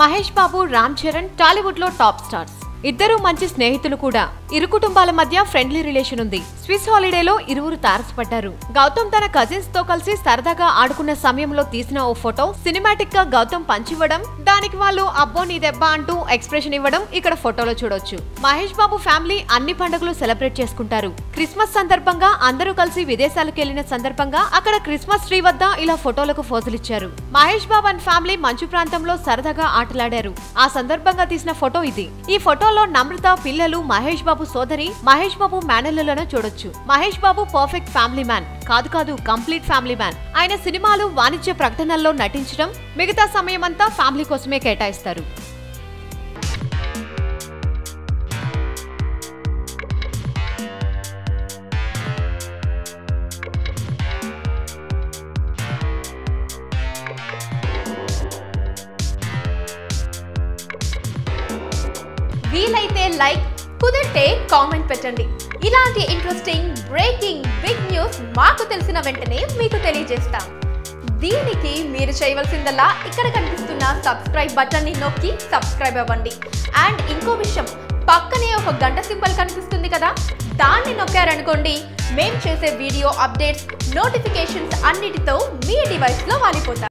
మహేష్ బాబు రామ్ చరణ్ టాలీవుడ్ లో top stars ఇద్దరు మంచి స్నేహితులు కూడా ఇరు కుటుంబాల మధ్య ఫ్రెండ్లీ రిలేషన్ ఉంది స్విస్ హాలిడేలో ఇరువురు తారసపడ్డారు గౌతమ్ తన కజిన్స్ తో కలిసి సరదాగా ఆడుకున్న సమయంలో తీసిన ఓ ఫోటో సినిమాటిక్ గా గౌతమ్ పంచివ్వడం దానికి వాళ్ళు అబ్బో నీ దెబ్బ అంటూ ఎక్స్ప్రెషన్ ఇవ్వడం ఇక్కడ ఫోటోలో చూడొచ్చు మహేష్ బాబు ఫ్యామిలీ అన్ని పండుగలు సెలబ్రేట్ చేసుకుంటారు క్రిస్మస్ సందర్భంగా అందరూ కలిసి విదేశాలకు వెళ్లిన సందర్భంగా అక్కడ క్రిస్మస్ ట్రీ వద్ద ఇలా ఫోటోలకు ఫోజులిచ్చారు మహేష్ బాబు అండ్ ఫ్యామిలీ మంచు ప్రాంతంలో సరదాగా ఆటలాడారు ఆ సందర్భంగా తీసిన ఫోటో ఇది ఈ ఫోటోలో నమ్రత పిల్లలు మహేష్ బాబు సోదరి మహేష్ బాబు మేనల్లను చూడొచ్చు Mahesh Babu perfect family man కాదు కాదు కంప్లీట్ ఫ్యామిలీ మ్యాన్ ఆయన సినిమాలు వాణిజ్య ప్రకటనల్లో నటించడం మిగతా సమయమంతా ఫ్యామిలీ కోసమే కేటాయిస్తారు వీలైతే లైక్ కుదిరితే కామెంట్ పెట్టండి ఇలాంటి ఇంట్రెస్టింగ్ బ్రేకింగ్ బిగ్ న్యూస్ మాకు తెలిసిన వెంటనే మీకు తెలియజేస్తాం దీనికి మీరు చేయవలసిందల్లా ఇక్కడ కనిపిస్తున్న సబ్స్క్రైబ్ బటన్ ని నొక్కి సబ్స్క్రైబ్ అవ్వండి అండ్ ఇంకో విషయం పక్కనే ఒక గంట సింబల్ కనిపిస్తుంది కదా దాన్ని నొక్కారనుకోండి మేం చేసే వీడియో అప్డేట్స్ నోటిఫికేషన్స్ అన్నిటితో మీ డివైస్లో వాలిపోతాయి